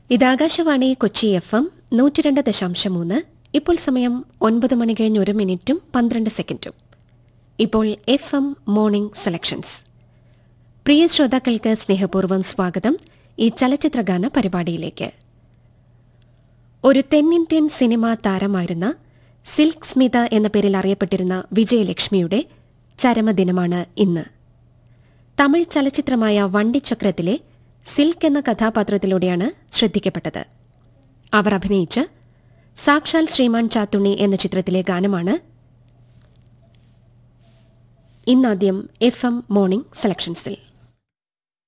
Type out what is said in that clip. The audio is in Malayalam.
ഇത് ആകാശവാണി കൊച്ചി എഫ് എം നൂറ്റിരണ്ട് ദശാംശം മൂന്ന് ഇപ്പോൾ സമയം ഒൻപത് മണി കഴിഞ്ഞ് ഒരു മിനിറ്റും പന്ത്രണ്ട് സെക്കൻഡും ഇപ്പോൾ എഫ് എം മോർണിംഗ് സെലക്ഷൻസ് പ്രിയ ശ്രോതാക്കൾക്ക് സ്നേഹപൂർവ്വം സ്വാഗതം ഈ ചലച്ചിത്രഗാന പരിപാടിയിലേക്ക് ഒരു തെന്നിന്ത്യൻ സിനിമാ താരമായിരുന്ന സിൽക്ക് സ്മിത എന്ന പേരിൽ അറിയപ്പെട്ടിരുന്ന വിജയലക്ഷ്മിയുടെ ചരമദിനമാണ് ഇന്ന് തമിഴ് ചലച്ചിത്രമായ വണ്ടിച്ചക്രത്തിലെ സിൽക്ക് എന്ന കഥാപാത്രത്തിലൂടെയാണ് ശ്രദ്ധിക്കപ്പെട്ടത് അവർ അഭിനയിച്ച സാക്ഷാൽ ശ്രീമാൻ ചാത്തുണ്ണി എന്ന ചിത്രത്തിലെ ഗാനമാണ് ഇന്നാദ്യം എഫ് എം മോർണിംഗ് സെലക്ഷൻസിൽ